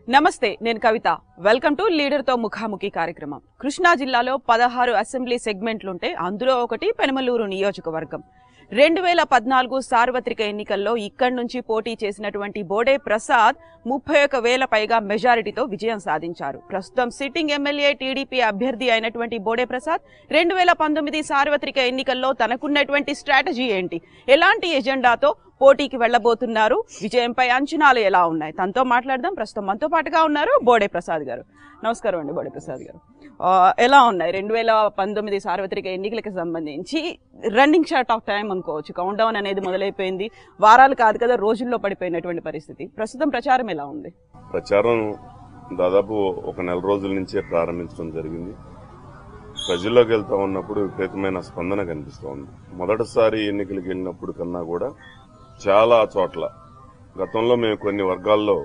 నమస్తే నేను కవిత welcome to leader తో ముఖాముఖి కార్యక్రమం కృష్ణా జిల్లాలో పదహారు అసెంబ్లీ సెగ్మెంట్లుంటే అందులో ఒకటి పెనమలూరు నియోజకవర్గం రెండు వేల పద్నాలుగు సార్వత్రిక ఎన్నికల్లో ఇక్కడి నుంచి పోటీ చేసినటువంటి బోడే ప్రసాద్ ముప్పై ఒక వేల పైగా మెజారిటీతో విజయం సాధించారు ప్రస్తుతం సిట్టింగ్ ఎమ్మెల్యే టీడీపీ అభ్యర్థి అయినటువంటి బోడే ప్రసాద్ రెండు వేల పంతొమ్మిది సార్వత్రిక ఎన్నికల్లో తనకున్నటువంటి స్ట్రాటజీ ఏంటి ఎలాంటి ఎజెండాతో పోటీకి వెళ్లబోతున్నారు విజయంపై అంచనాలు ఎలా ఉన్నాయి తనతో మాట్లాడదాం ప్రస్తుతం మనతో పాటుగా ఉన్నారు బోడే ప్రసాద్ గారు నమస్కారం అండి బోడే ప్రసాద్ గారు ఆ, ఎలా ఉన్నాయి రెండు వేల పంతొమ్మిది సార్వత్రిక ఎన్నికలకు సంబంధించి రన్నింగ్ షార్ట్ ఆఫ్ టైం అనుకోవచ్చు కౌంట్ డౌన్ అనేది మొదలైపోయింది వారాలు కాదు కదా రోజుల్లో పడిపోయినటువంటి పరిస్థితి ప్రస్తుతం ప్రచారం ఎలా ఉంది ప్రచారం దాదాపు ఒక నెల రోజుల నుంచే ప్రారంభించడం జరిగింది ప్రజల్లోకి వెళ్తా ఉన్నప్పుడు విపరీతమైన స్పందన కనిపిస్తూ ఉంది మొదటిసారి ఎన్నికలకు వెళ్ళినప్పుడు కన్నా కూడా చాలా చోట్ల గతంలో మేము కొన్ని వర్గాల్లో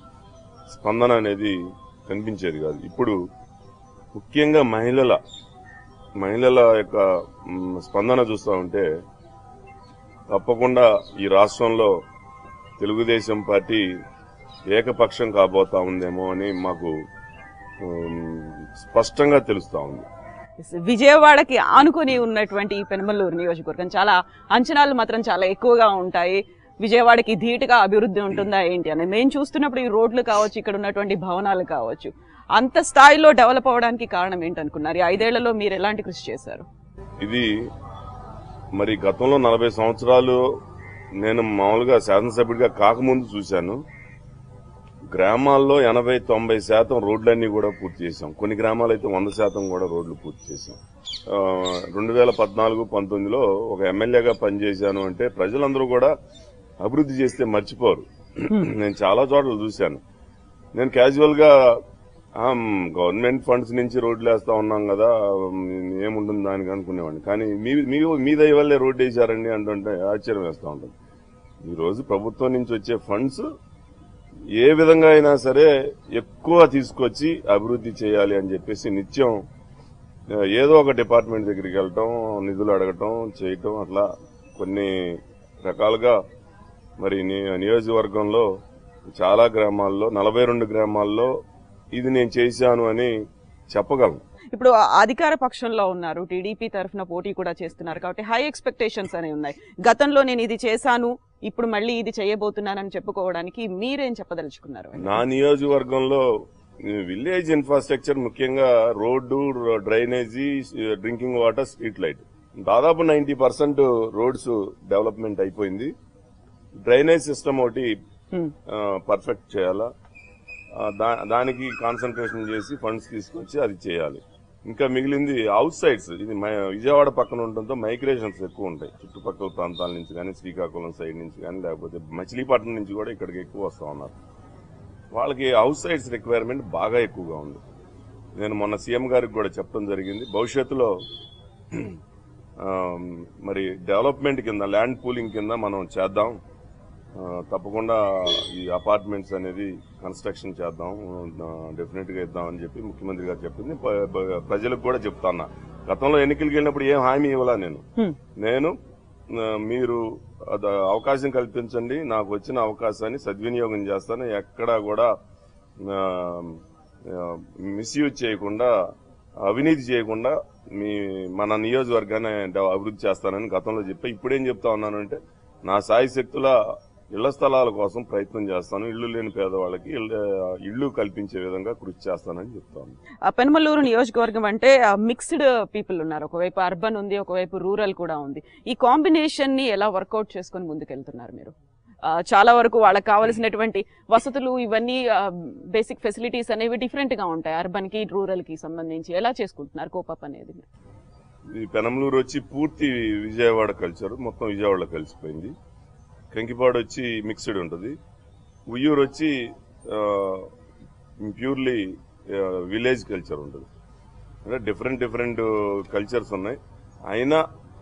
స్పందన అనేది కనిపించేది కాదు ఇప్పుడు ముఖ్యంగా మహిళల మహిళల యొక్క మ్, స్పందన చూస్తూ ఉంటే తప్పకుండా ఈ రాష్ట్రంలో తెలుగుదేశం పార్టీ ఏకపక్షం కాబోతా ఉందేమో అని మాకు ఉమ్, స్పష్టంగా తెలుస్తా ఉంది విజయవాడకి ఆనుకొని ఉన్నటువంటి ఈ పెనమల్లూరు నియోజకవర్గం చాలా అంచనాలు మాత్రం చాలా ఎక్కువగా ఉంటాయి విజయవాడకి ధీటుగా అభివృద్ధి ఉంటుందా ఏంటి అని మేము చూస్తున్నప్పుడు ఈ రోడ్లు కావచ్చు ఇక్కడ ఉన్నటువంటి భవనాలు కావచ్చు అంత స్థాయిలో డెవలప్ అవడానికి కారణం ఏంటనుకున్నారు ఈ ఐదేళ్లలో మీరు ఎలాంటి కృషి చేశారు ఇది మరి గతంలో నలభై సంవత్సరాలు నేను మామూలుగా శాసనసభ్యుడిగా కాకముందు చూశాను గ్రామాల్లో ఎనభై తొంభై శాతం రోడ్లన్నీ కూడా పూర్తి చేశాం కొన్ని గ్రామాలు అయితే వంద శాతం కూడా రోడ్లు పూర్తి చేశాం ఆ, రెండు వేల పద్నాలుగు పంతొమ్మిదిలో ఒక ఎమ్మెల్యేగా పనిచేశాను అంటే ప్రజలందరూ కూడా అభివృద్ధి చేస్తే మర్చిపోరు నేను చాలా చోట్ల చూశాను నేను క్యాజువల్ గా ఆ, మ్, గవర్నమెంట్ ఫండ్స్ నుంచి రోడ్లు వేస్తా ఉన్నాం కదా మ్, ఏముంటుంది దానికి అనుకునేవాడిని కానీ మీ మీ మీ దయ వల్లే రోడ్డు వేసారండి అంటుంటే ఆశ్చర్యం వేస్తూ ఉంటుంది ఈ రోజు ప్రభుత్వం నుంచి వచ్చే ఫండ్స్ ఏ విధంగా అయినా సరే ఎక్కువ తీసుకొచ్చి అభివృద్ధి చేయాలి అని చెప్పేసి నిత్యం ఆ, ఏదో ఒక డిపార్ట్మెంట్ దగ్గరికి వెళ్ళటం నిధులు అడగటం చేయటం అట్లా కొన్ని రకాలుగా మరి ని- నియోజకవర్గంలో చాలా గ్రామాల్లో నలభై రెండు గ్రామాల్లో ఇది నేను చేశాను అని చెప్పగలను ఇప్పుడు ఆ అధికార పక్షంలో ఉన్నారు టీడీపీ తరఫున పోటీ కూడా చేస్తున్నారు కాబట్టి హై ఎక్స్పెక్టేషన్స్ అనేవి ఉన్నాయి గతంలో నేను ఇది చేశాను ఇప్పుడు మళ్ళీ ఇది చేయబోతున్నానని చెప్పుకోవడానికి మీరేం చెప్పదలుచుకున్నారు నా నియోజకవర్గంలో విలేజ్ ఇన్ఫ్రాస్ట్రక్చర్ ముఖ్యంగా road drainage drinking water street light దాదాపు నైన్టీ పర్సెంట్ రోడ్స్ డెవలప్మెంట్ అయిపోయింది డ్రైనేజ్ సిస్టమ్ ఒకటి హ్మ్. పర్ఫెక్ట్ చేయాలా ఆ, దా- దానికి కాన్సన్ట్రేషన్ చేసి ఫండ్స్ తీసుకొచ్చి అది చేయాలి ఇంకా మిగిలింది అవుట్ సైడ్స్ ఇది మై- విజయవాడ పక్కన ఉండడంతో మైగ్రేషన్స్ ఎక్కువ ఉంటాయి చుట్టుపక్కల ప్రాంతాల నుంచి కానీ శ్రీకాకుళం సైడ్ నుంచి కానీ లేకపోతే మచిలీపట్నం నుంచి కూడా ఇక్కడికి ఎక్కువ వస్తా ఉన్నారు వాళ్ళకి అవుట్ సైడ్స్ రిక్వైర్మెంట్ బాగా ఎక్కువగా ఉంది నేను మొన్న సీఎం గారికి కూడా చెప్పడం జరిగింది భవిష్యత్తులో ఆ, మరి డెవలప్మెంట్ కింద ల్యాండ్ పూలింగ్ కింద మనం చేద్దాం ఆ, తప్పకుండా ఈ అపార్ట్మెంట్స్ అనేది కన్స్ట్రక్షన్ చేద్దాం డెఫినెట్ గా ఇద్దాం అని చెప్పి ముఖ్యమంత్రి గారు చెప్పింది ప- ప- ప్రజలకు కూడా చెప్తాన్నా గతంలో ఎన్నికలకు వెళ్ళినప్పుడు ఏం హామీ ఇవ్వాలా నేను హ్మ్. నేను ఆ, మీరు అద- అవకాశం కల్పించండి నాకు వచ్చిన అవకాశాన్ని సద్వినియోగం చేస్తాను ఎక్కడా కూడా మిస్యూజ్ చేయకుండా అవినీతి చేయకుండా మీ మన నియోజకవర్గాన్ని డెవ- అభివృద్ధి చేస్తానని గతంలో చెప్పి ఇప్పుడేం చెప్తా ఉన్నానంటే నా సాయి శక్తుల ఇళ్ల స్థలాల కోసం ప్రయత్నం చేస్తాను ఇల్లు లేని పేదవాళ్ళకి ఇళ్ళ- ఇల్లు కల్పించే విధంగా కృషి చేస్తానని చెప్తాను ఆ పెనమలూరు నియోజకవర్గం అంటే మిక్స్డ్ పీపుల్ ఉన్నారు ఒకవైపు అర్బన్ ఉంది ఒకవైపు రూరల్ కూడా ఉంది ఈ కాంబినేషన్ ని ఎలా వర్కౌట్ చేసుకొని ముందుకెళ్తున్నారు మీరు ఆ, చాలా వరకు వాళ్ళకి కావలసినటువంటి వసతులు ఇవన్నీ బేసిక్ ఫెసిలిటీస్ అనేవి డిఫరెంట్ గా ఉంటాయి అర్బన్ కి రూరల్ కి సంబంధించి ఎలా చేసుకుంటున్నారు కోపప్ అనేది ఈ పెనంలూరు వచ్చి పూర్తి విజయవాడ కల్చర్ మొత్తం విజయవాడలో కలిసిపోయింది కంకిపాడు వచ్చి మిక్స్డ్ ఉంటుంది ఉయ్యూరు వచ్చి ప్యూర్లీ విలేజ్ కల్చర్ ఉంటుంది అంటే డిఫరెంట్ డిఫరెంట్ కల్చర్స్ ఉన్నాయి అయినా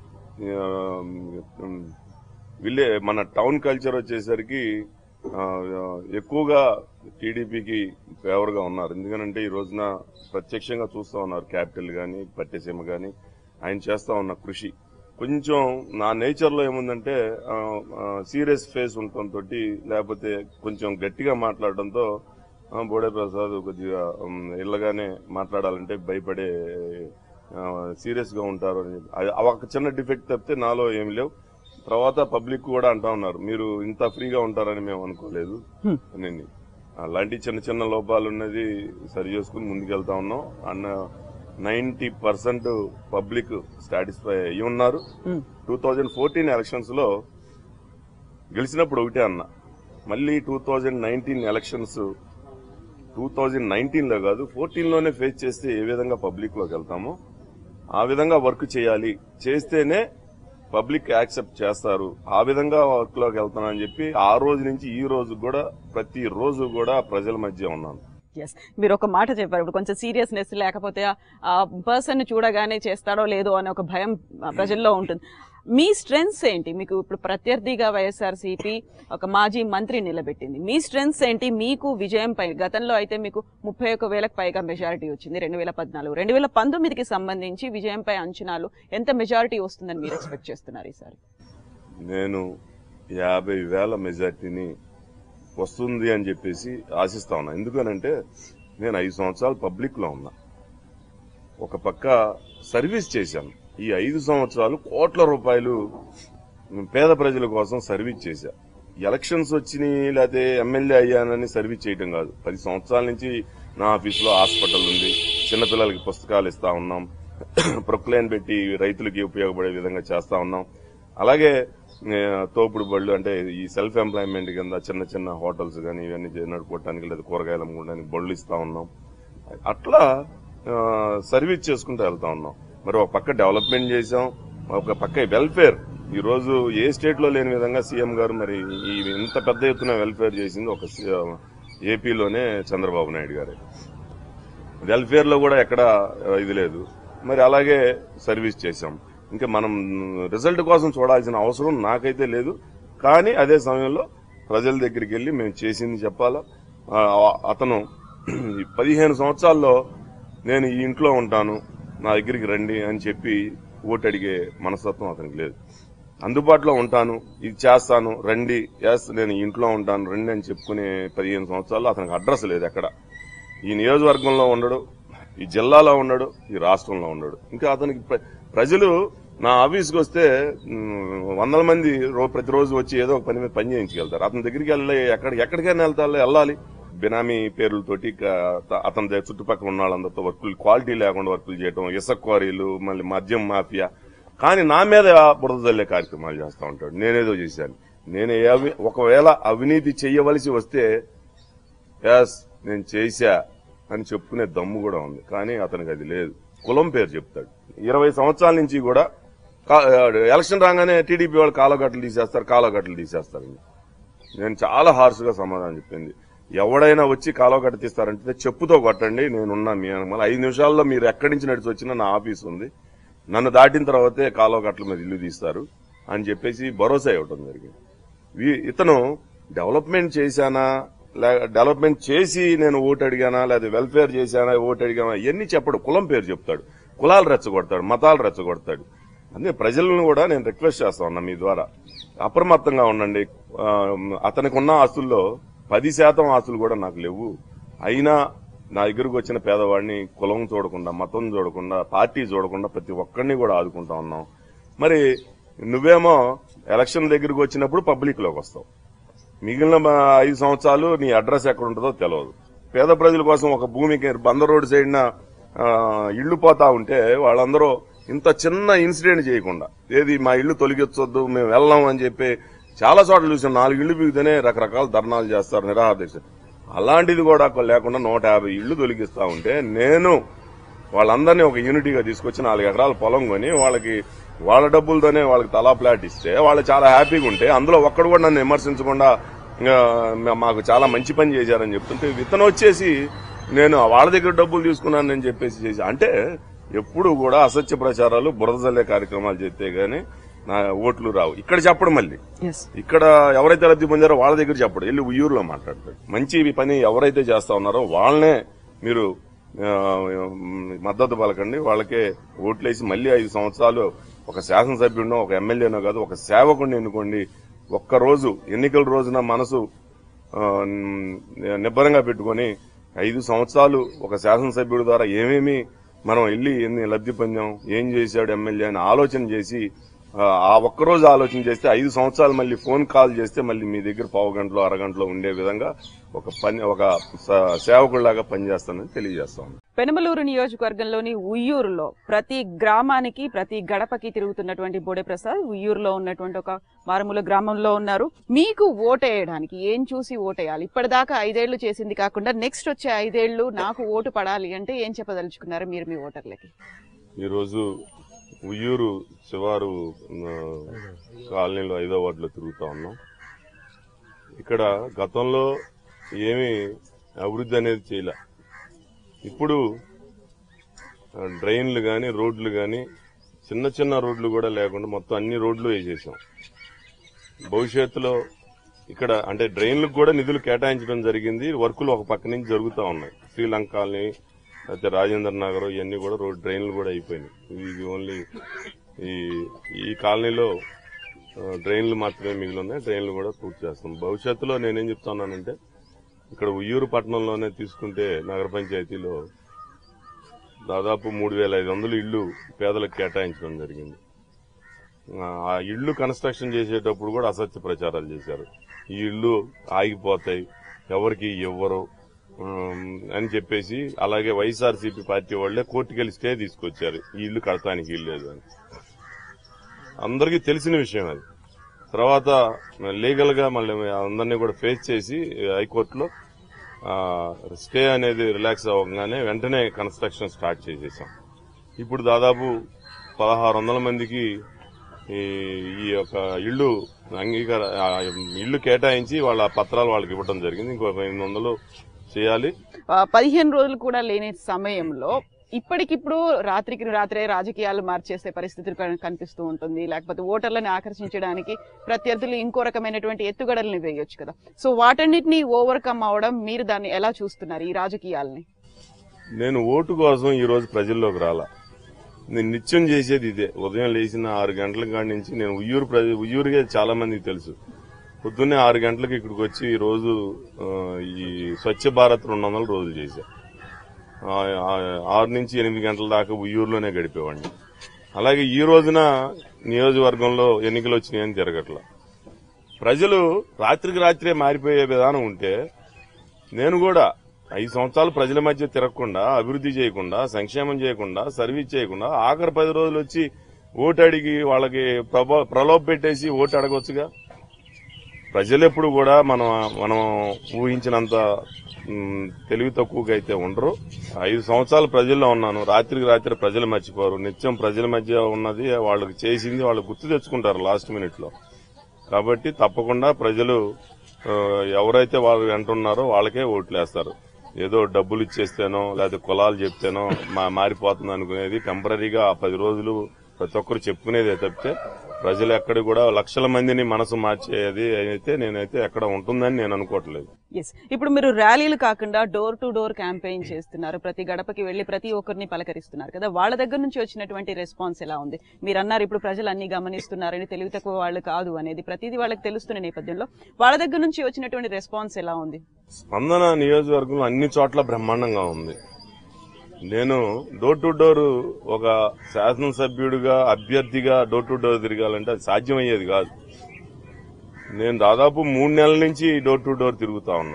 విలే మన టౌన్ కల్చర్ వచ్చేసరికి ఆ, ఎక్కువగా టీడీపీకి ఫేవర్ గా ఉన్నారు ఎందుకంటే ఈ రోజున ప్రత్యక్షంగా చూస్తా ఉన్నారు క్యాపిటల్ గాని పట్టెసీమ గాని ఆయన చేస్తా ఉన్న కృషి కొంచెం నా నేచర్ లో ఏముందంటే సీరియస్ ఫేస్ ఉండటంతో లేకపోతే కొంచెం గట్టిగా మాట్లాడడంతో ఆ, బోడే ప్రసాద్ కొద్దిగా ఉమ్, ఇళ్ళగానే మాట్లాడాలంటే భయపడే సీరియస్ గా ఉంటారు అని చెప్పి అది- ఆ ఒక చిన్న డిఫెక్ట్ తప్పితే నాలో ఏమి లేవు తర్వాత పబ్లిక్ కూడా అంటా ఉన్నారు మీరు ఇంత ఫ్రీగా ఉంటారని మేము అనుకోలేదు Hmm. అని అలాంటి చిన్న చిన్న లోపాలు ఉన్నది సరి చేసుకుని ముందుకెళ్తా ఉన్నాం అన్న నైన్టీ పర్సెంట్ పబ్లిక్ సాటిస్ఫై అయ్యి ఉన్నారు um, two thousand fourteen elections లో గెలిచినప్పుడు ఒకటే అన్న మళ్ళీ two thousand nineteen elections two thousand nineteen లో కాదు ఫోర్టీన్ లోనే ఫేస్ చేస్తే ఏ విధంగా పబ్లిక్ లోకి వెళ్తామో ఆ విధంగా వర్క్ చేయాలి చేస్తేనే పబ్లిక్ యాక్సెప్ట్ చేస్తారు ఆ విధంగా వర్క్ లోకి వెళ్తానని చెప్పి ఆ రోజు నుంచి ఈ రోజు కూడా ప్రతి రోజు కూడా ప్రజల మధ్య ఉన్నాను ఎస్ మీరు ఒక మాట చెప్పారు ఇప్పుడు కొంచెం సీరియస్నెస్ లేకపోతే ఆ పర్సన్ చూడగానే చేస్తాడో లేదో అనే ఒక భయం ఆ, ప్రజల్లో ఉంటుంది మీ స్ట్రెంగ్స్ ఏంటి మీకు ఇప్పుడు ప్రత్యర్థిగా వైఎస్ఆర్సీపీ ఒక మాజీ మంత్రి నిలబెట్టింది మీ స్ట్రెంగ్స్ ఏంటి మీకు విజయం పై గతంలో అయితే మీకు ముప్పై ఒక వేలకు పైగా మెజారిటీ వచ్చింది రెండు వేల పద్నాలుగు రెండు వేల పంతొమ్మిదికి సంబంధించి విజయంపై అంచనాలు ఎంత మెజారిటీ వస్తుందని మీరు ఎక్స్పెక్ట్ చేస్తున్నారు ఈసారి నేను యాభై వేల మెజార్టీని వస్తుంది అని చెప్పేసి ఆశిస్తా ఉన్నా ఎందుకనంటే నేను ఐదు సంవత్సరాలు పబ్లిక్ లో ఉన్నా ఒక పక్క సర్వీస్ చేశాను ఈ ఐదు సంవత్సరాలు కోట్ల రూపాయలు పేద ప్రజల కోసం సర్వీస్ చేశా ఎలక్షన్స్ వచ్చినాయి లేకపోతే ఎమ్మెల్యే అయ్యానని సర్వీస్ చేయటం కాదు పది సంవత్సరాల నుంచి నా ఆఫీసులో హాస్పిటల్ ఉంది చిన్నపిల్లలకి పుస్తకాలు ఇస్తా ఉన్నాం ప్రొక్లైన్ పెట్టి రైతులకి ఉపయోగపడే విధంగా చేస్తా ఉన్నాం అలాగే ఏ, తోపుడు బళ్ళు అంటే ఈ సెల్ఫ్ ఎంప్లాయ్మెంట్ కింద చిన్న చిన్న హోటల్స్ కానీ ఇవన్నీ చే- నడుపుకోవడానికి లేదా కూరగాయలు అమ్ముకోవడానికి బళ్ళు ఇస్తా ఉన్నాం అట్లా ఆ, సర్వీస్ చేసుకుంటూ వెళ్తా ఉన్నాం మరి ఒక పక్క డెవలప్మెంట్ చేసాం ఒక పక్క వెల్ఫేర్ ఈ రోజు ఏ స్టేట్ లో లేని విధంగా సీఎం గారు మరి ఈ ఇంత పెద్ద ఎత్తున వెల్ఫేర్ చేసింది ఒక సి- ఏపీలోనే చంద్రబాబు నాయుడు గారే వెల్ఫేర్ లో కూడా ఎక్కడ ఆ, ఇది లేదు మరి అలాగే సర్వీస్ చేశాం ఇంకా మనం రిజల్ట్ కోసం చూడాల్సిన అవసరం నాకైతే లేదు కానీ అదే సమయంలో ప్రజల దగ్గరికి వెళ్ళి మేము చేసింది చెప్పాలా ఆ, అతను ఈ పదిహేను సంవత్సరాల్లో నేను ఈ ఇంట్లో ఉంటాను నా దగ్గరికి రండి అని చెప్పి ఓటు అడిగే మనస్తత్వం అతనికి లేదు అందుబాటులో ఉంటాను ఇది చేస్తాను రండి ఎస్ నేను ఈ ఇంట్లో ఉంటాను రండి అని చెప్పుకునే పదిహేను సంవత్సరాల్లో అతనికి అడ్రస్ లేదు ఎక్కడ ఈ నియోజకవర్గంలో ఉండడు ఈ జిల్లాలో ఉండడు ఈ రాష్ట్రంలో ఉండడు ఇంకా అతనికి ప్ర- ప్రజలు నా ఆఫీస్కి వస్తే మ్, వందల మంది రో ప్రతిరోజు వచ్చి ఏదో ఒక పని మీద పని చేయించగలుగుతారు అతని దగ్గరికి వెళ్ళి ఎక్కడ ఎక్కడికైనా వెళ్తారు వెళ్ళాలి బినామీ పేర్లతోటి క- త- అతని దగ్గర చుట్టుపక్కల ఉన్న వాళ్ళందరితో వర్కులు క్వాలిటీ లేకుండా వర్కులు చేయడం ఇసుక క్వారీలు మళ్ళీ మద్యం మాఫియా కానీ నా మీద బురద జల్లే కార్యక్రమాలు చేస్తా ఉంటాడు నేనేదో చేశాను నేను ఏ అవి- ఒకవేళ అవినీతి చేయవలసి వస్తే ఎస్ నేను చేశా అని చెప్పుకునే దమ్ము కూడా ఉంది కానీ అతనికి అది లేదు కులం పేరు చెప్తాడు ఇరవై సంవత్సరాల నుంచి కూడా కా- ఎలక్షన్ రాగానే టీడీపీ వాళ్ళు కాలగట్లు తీసేస్తారు కాలగట్లు తీసేస్తారు నేను చాలా హార్ష్ గా సమాధానం చెప్పింది ఎవడైనా వచ్చి కాలువగట్ట తీస్తారంటే చెప్పుతో కొట్టండి నేనున్నా మీ మళ్ళీ ఐదు నిమిషాల్లో మీరు ఎక్కడి నుంచి నడిచి వచ్చినా నా ఆఫీస్ ఉంది నన్ను దాటిన తర్వాతే కాలువగట్ల మీద ఇల్లు తీస్తారు అని చెప్పేసి భరోసా ఇవ్వడం జరిగింది వీ- ఇతను డెవలప్మెంట్ చేశానా లే- డెవలప్మెంట్ చేసి నేను ఓటు అడిగానా లేదా వెల్ఫేర్ చేశానా ఓటు అడిగానా ఇవన్నీ చెప్పడు కులం పేరు చెప్తాడు కులాలు రెచ్చగొడతాడు మతాలు రెచ్చగొడతాడు అందుకే ప్రజలను కూడా నేను రిక్వెస్ట్ చేస్తా ఉన్నా మీ ద్వారా అప్రమత్తంగా ఉండండి ఆ, అతనికి ఉన్న ఆస్తుల్లో పది శాతం ఆస్తులు కూడా నాకు లేవు అయినా నా దగ్గరకు వచ్చిన పేదవాడిని కులం చూడకుండా మతం చూడకుండా పార్టీ చూడకుండా ప్రతి ఒక్కరిని కూడా ఆదుకుంటా ఉన్నాం మరి నువ్వేమో ఎలక్షన్ దగ్గరకు వచ్చినప్పుడు పబ్లిక్ లోకి వస్తావు మిగిలిన మా ఐదు సంవత్సరాలు నీ అడ్రస్ ఎక్కడ ఉంటుందో తెలియదు పేద ప్రజల కోసం ఒక భూమికి బందర్ రోడ్ సైడ్న ఆ, ఇళ్లు పోతా ఉంటే వాళ్ళందరూ ఇంత చిన్న ఇన్సిడెంట్ చేయకుండా ఏది మా ఇల్లు తొలగించొద్దు మేము వెళ్ళాం అని చెప్పి చాలా చోట్ల చూసాం నాలుగు ఇళ్లు బిగితేనే రకరకాల ధర్నాలు చేస్తారు నిరాహార దీక్ష అలాంటిది కూడా లేకుండా నూట యాభై ఇళ్లు తొలగిస్తా ఉంటే నేను వాళ్ళందరినీ ఒక యూనిటీగా తీసుకొచ్చి నాలుగు ఎకరాల పొలం కొని వాళ్ళకి వాళ్ళ డబ్బులతోనే వాళ్ళకి తలా ప్లాట్ ఇస్తే వాళ్ళు చాలా హ్యాపీగా ఉంటే అందులో ఒక్కడు కూడా నన్ను విమర్శించకుండా ఇంకా మా- మాకు చాలా మంచి పని చేశారని చెప్తుంటే ఇతను వచ్చేసి నేను వాళ్ళ దగ్గర డబ్బులు తీసుకున్నానని చెప్పేసి చేసి అంటే ఎప్పుడు కూడా అసత్య ప్రచారాలు బురద జల్లే కార్యక్రమాలు చేస్తే గానీ నా ఓట్లు రావు ఇక్కడ చెప్పడం మళ్ళీ ఎస్ ఇక్కడ ఎవరైతే లబ్ధి పొందారో వాళ్ళ దగ్గర చెప్పడు వెళ్ళి ఉయ్యూరులో మాట్లాడతాడు మంచి పని ఎవరైతే చేస్తా ఉన్నారో వాళ్ళనే మీరు ఆ, మద్దతు పలకండి వాళ్ళకే ఓట్లేసి మళ్ళీ ఐదు సంవత్సరాలు ఒక శాసనసభ్యుడినో ఒక ఎమ్మెల్యేనో కాదు ఒక సేవకుడిని ఎన్నుకోండి ఒక్క రోజు ఎన్నికల రోజున మనసు ఆ, నిబ్బరంగా పెట్టుకొని ఐదు సంవత్సరాలు ఒక శాసనసభ్యుడి ద్వారా ఏమేమి మనం వెళ్ళి ఎన్ని లబ్ధి పొందాం ఏం చేశాడు ఎమ్మెల్యే అని ఆలోచన చేసి ఆ, ఆ ఒక్కరోజు ఆలోచన చేస్తే ఐదు సంవత్సరాలు మళ్ళీ ఫోన్ కాల్ చేస్తే మళ్ళీ మీ దగ్గర పావు గంటలో అరగంటలో ఉండే విధంగా ఒక పని ఒక స- సేవకుడిలాగా పనిచేస్తానని తెలియజేస్తాను పెనమలూరు నియోజకవర్గంలోని ఉయ్యూరులో ప్రతి గ్రామానికి ప్రతి గడపకి తిరుగుతున్నటువంటి బోడే ప్రసాద్ ఉయ్యూరులో ఉన్నటువంటి ఒక మారుమూల గ్రామంలో ఉన్నారు మీకు ఓటేయడానికి ఏం చూసి ఓటేయాలి ఇప్పటిదాకా ఐదేళ్లు చేసింది కాకుండా నెక్స్ట్ వచ్చే ఐదేళ్లు నాకు ఓటు పడాలి అంటే ఏం చెప్పదలుచుకున్నారు మీరు మీ ఓటర్లకి ఈరోజు ఉయ్యూరు శివారు ఆ, కాలనీలో ఐదో వార్డులో తిరుగుతా ఉన్నాం ఇక్కడ గతంలో ఏమీ అభివృద్ధి అనేది చేయలే ఇప్పుడు ఆ, డ్రైన్లు కానీ రోడ్లు కానీ చిన్న చిన్న రోడ్లు కూడా లేకుండా మొత్తం అన్ని రోడ్లు వేసేసాం భవిష్యత్తులో ఇక్కడ అంటే డ్రైన్లకు కూడా నిధులు కేటాయించడం జరిగింది వర్కులు ఒక పక్క నుంచి జరుగుతూ ఉన్నాయి శ్రీలంక కాలనీ అయితే రాజేంద్ర నగర్ ఇవన్నీ కూడా రోడ్ డ్రైన్లు కూడా అయిపోయినాయి ఇది ఓన్లీ ఈ ఈ కాలనీలో ఆ, డ్రైన్లు మాత్రమే మిగిలి ఉన్నాయి డ్రైన్లు కూడా పూర్తి చేస్తాం భవిష్యత్తులో నేనేం చెప్తున్నానంటే ఇక్కడ ఉయ్యూరు పట్టణంలోనే తీసుకుంటే నగర పంచాయతీలో దాదాపు మూడు వేల ఐదు వందలు ఇళ్లు పేదలకు కేటాయించడం జరిగింది ఆ, ఆ ఇళ్లు కన్స్ట్రక్షన్ చేసేటప్పుడు కూడా అసత్య ప్రచారాలు చేశారు ఈ ఇళ్లు ఆగిపోతాయి ఎవరికి ఇవ్వరు ఉమ్, అని చెప్పేసి అలాగే వైఎస్ఆర్సీపీ పార్టీ వాళ్ళే కోర్టుకెళ్లి స్టే తీసుకొచ్చారు ఈ ఇల్లు కడతానికి ఇల్లు లేదు అని అందరికీ తెలిసిన విషయం అది తర్వాత లీగల్ గా మళ్ళీ అందరినీ కూడా ఫేస్ చేసి హైకోర్టులో ఆ, స్టే అనేది రిలాక్స్ అవ్వగానే వెంటనే కన్స్ట్రక్షన్ స్టార్ట్ చేసేసాం ఇప్పుడు దాదాపు పదహారు వందల మందికి ఈ ఈ యొక్క ఇల్లు అంగీకార ఆ, ఇల్లు కేటాయించి వాళ్ళ పత్రాలు వాళ్ళకి ఇవ్వడం జరిగింది ఇంకొక ఎనిమిది వందలు చేయాలి ఆ, పదిహేను రోజులు కూడా లేని సమయంలో ఇప్పటికిప్పుడు రాత్రికి రాత్రే రాజకీయాలు మార్చేసే పరిస్థితులు కన్- కనిపిస్తూ ఉంటుంది లేకపోతే ఓటర్లను ఆకర్షించడానికి ప్రత్యర్థులు ఇంకో రకమైనటువంటి ఎత్తుగడల్ని వేయొచ్చు కదా సో వాటన్నిటిని ఓవర్కమ్ అవడం మీరు దాన్ని ఎలా చూస్తున్నారు ఈ రాజకీయాల్ని నేను ఓటు కోసం ఈ రోజు ప్రజల్లోకి రాలా నేను నిత్యం చేసేది ఇదే ఉదయం లేచిన ఆరు గంటల కాడి నుంచి నేను ఉయ్యూరు ప్రజ ఉయ్యూరుగా చాలా మందికి తెలుసు పొద్దున్నే ఆరు గంటలకు ఇక్కడికి వచ్చి ఈ రోజు ఆ, ఈ స్వచ్ఛ భారత్ రెండు వందల రోజులు చేశా ఆ, ఆ, ఆరు నుంచి ఎనిమిది గంటల దాకా ఉయ్యూరులోనే గడిపేవాడిని అలాగే ఈ రోజున నియోజకవర్గంలో ఎన్నికలు వచ్చినాయని తిరగట్లా ప్రజలు రాత్రికి రాత్రే మారిపోయే విధానం ఉంటే నేను కూడా ఐదు సంవత్సరాలు ప్రజల మధ్య తిరగకుండా అభివృద్ధి చేయకుండా సంక్షేమం చేయకుండా సర్వీస్ చేయకుండా ఆఖరి పది రోజులు వచ్చి ఓటు అడిగి వాళ్ళకి ప్రభ- ప్రలోభ పెట్టేసి ఓటు అడగొచ్చుగా ప్రజలు ఎప్పుడు కూడా మనం మనం ఊహించినంత మ్, తెలివి తక్కువగా అయితే ఉండరు ఐదు సంవత్సరాలు ప్రజల్లో ఉన్నాను రాత్రికి రాత్రి ప్రజలు మర్చిపోరు నిత్యం ప్రజల మధ్య ఉన్నది వాళ్ళకి చేసింది వాళ్ళు గుర్తు తెచ్చుకుంటారు లాస్ట్ మినిట్ లో కాబట్టి తప్పకుండా ప్రజలు ఆ, ఎవరైతే వాళ్ళు వెంటున్నారో వాళ్ళకే ఓట్లు వేస్తారు ఏదో డబ్బులు ఇచ్చేస్తేనో లేకపోతే కులాలు చెప్తేనో మా మారిపోతుంది అనుకునేది టెంపరీగా ఆ పది రోజులు ప్రతి ఒక్కరు చెప్పుకునేదే తప్పితే ప్రజలు ఎక్కడ కూడా లక్షల మందిని మనసు మార్చేది అయితే నేనైతే ఎక్కడ ఉంటుందని నేను అనుకోవట్లేదు ఎస్ ఇప్పుడు మీరు ర్యాలీలు కాకుండా డోర్ టు డోర్ క్యాంపెయిన్ చేస్తున్నారు ప్రతి గడపకి వెళ్లి ప్రతి ఒక్కరిని పలకరిస్తున్నారు కదా వాళ్ళ దగ్గర నుంచి వచ్చినటువంటి రెస్పాన్స్ ఎలా ఉంది మీరు అన్నారు ఇప్పుడు ప్రజలు అన్ని గమనిస్తున్నారని తెలివి తక్కువ వాళ్ళు కాదు అనేది ప్రతిదీ వాళ్ళకి తెలుస్తున్న నేపథ్యంలో వాళ్ళ దగ్గర నుంచి వచ్చినటువంటి రెస్పాన్స్ ఎలా ఉంది స్పందన నియోజకవర్గంలో అన్ని చోట్ల బ్రహ్మాండంగా ఉంది నేను డోర్ టు డోర్ ఒక శాసనసభ్యుడిగా అభ్యర్థిగా డోర్ టు డోర్ తిరగాలంటే అది సాధ్యమయ్యేది కాదు నేను దాదాపు మూడు నెలల నుంచి డోర్ టు డోర్ తిరుగుతా ఉన్నా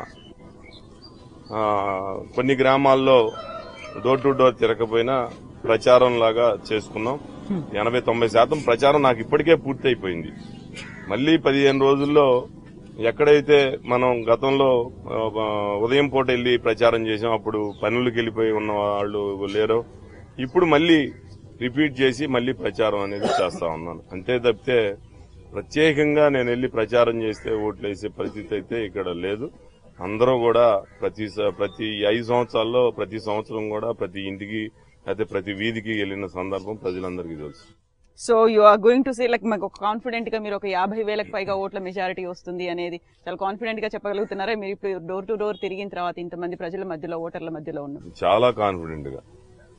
ఆ, కొన్ని గ్రామాల్లో డోర్ టు డోర్ తిరగకపోయినా ప్రచారం లాగా చేసుకున్నాం ఎనభై తొంభై శాతం ప్రచారం నాకు ఇప్పటికే పూర్తి అయిపోయింది మళ్ళీ పదిహేను రోజుల్లో ఎక్కడైతే మనం గతంలో ఆ, ఉదయం పూట వెళ్ళి ప్రచారం చేసాం అప్పుడు పనులకు వెళ్ళిపోయి ఉన్న వాళ్ళు లేరో ఇప్పుడు మళ్ళీ రిపీట్ చేసి మళ్ళీ ప్రచారం అనేది చేస్తా ఉన్నాను అంతే తప్పితే ప్రత్యేకంగా నేను వెళ్ళి ప్రచారం చేస్తే ఓట్లు వేసే పరిస్థితి అయితే ఇక్కడ లేదు అందరూ కూడా ప్రతి స- ప్రతి ఐదు సంవత్సరాల్లో ప్రతి సంవత్సరం కూడా ప్రతి ఇంటికి అయితే ప్రతి వీధికి వెళ్ళిన సందర్భం ప్రజలందరికీ తెలుసు so you are going to say like మాకు కాన్ఫిడెంట్ గా మీరు ఒక యాభై వేలకు పైగా ఓట్ల మెజారిటీ వస్తుంది అనేది చాలా కాన్ఫిడెంట్ గా చెప్పగలుగుతున్నారా మీరు ఇప్పుడు డోర్ టు డోర్ తిరిగిన తర్వాత ఇంతమంది ప్రజల మధ్యలో ఓటర్ల మధ్యలో ఉన్నారు చాలా కాన్ఫిడెంట్ గా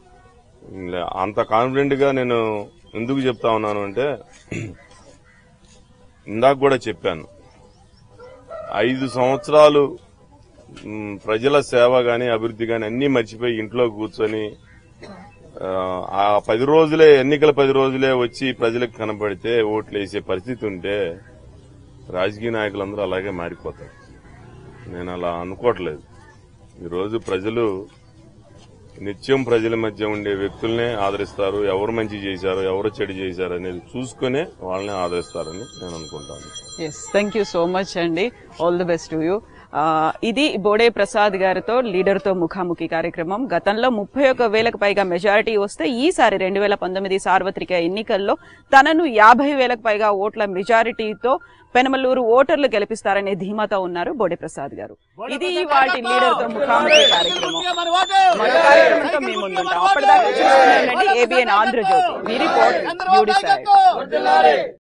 లే- అంత కాన్ఫిడెంట్ గా నేను ఎందుకు చెప్తా ఉన్నాను అంటే ఇందాక కూడా చెప్పాను ఐదు సంవత్సరాలు మ్, ప్రజల సేవ గాని అభివృద్ధి గాని అన్ని మర్చిపోయి ఇంట్లో కూర్చొని ఆ, ఆ పది రోజులే ఎన్నికల పది రోజులే వచ్చి ప్రజలకు కనపడితే ఓట్లు వేసే పరిస్థితి ఉంటే రాజకీయ నాయకులందరూ అలాగే మారిపోతారు నేను అలా అనుకోవట్లేదు ఈరోజు ప్రజలు నిత్యం ప్రజల మధ్య ఉండే వ్యక్తుల్నే ఆదరిస్తారు ఎవరు మంచి చేశారు ఎవరు చెడు చేశారు అనేది చూసుకునే వాళ్ళని ఆదరిస్తారని నేను అనుకుంటాను yes thank you so much అండి all the best to you ఇది బోడే ప్రసాద్ గారితో లీడర్తో ముఖాముఖి కార్యక్రమం గతంలో ముప్పై ఒక్క వేలకు పైగా మెజారిటీ వస్తే ఈసారి రెండు వేల పంతొమ్మిది సార్వత్రిక ఎన్నికల్లో తనను యాభై వేలకు పైగా ఓట్ల మెజారిటీతో పెనమలూరు ఓటర్లు గెలిపిస్తారనే ధీమాతో ఉన్నారు బోడే ప్రసాద్ గారు ఇది వాటి లీడర్తో ముఖాముఖి కార్యక్రమం మరో కార్యక్రమంతో మేము ముందుంటాం అప్పటిదాకా చూస్తూనే ఉండండి ఏబిఎన్ ఆంధ్రజ్యోతి మీ రిపోర్ట్ బ్యూటీ సైడ్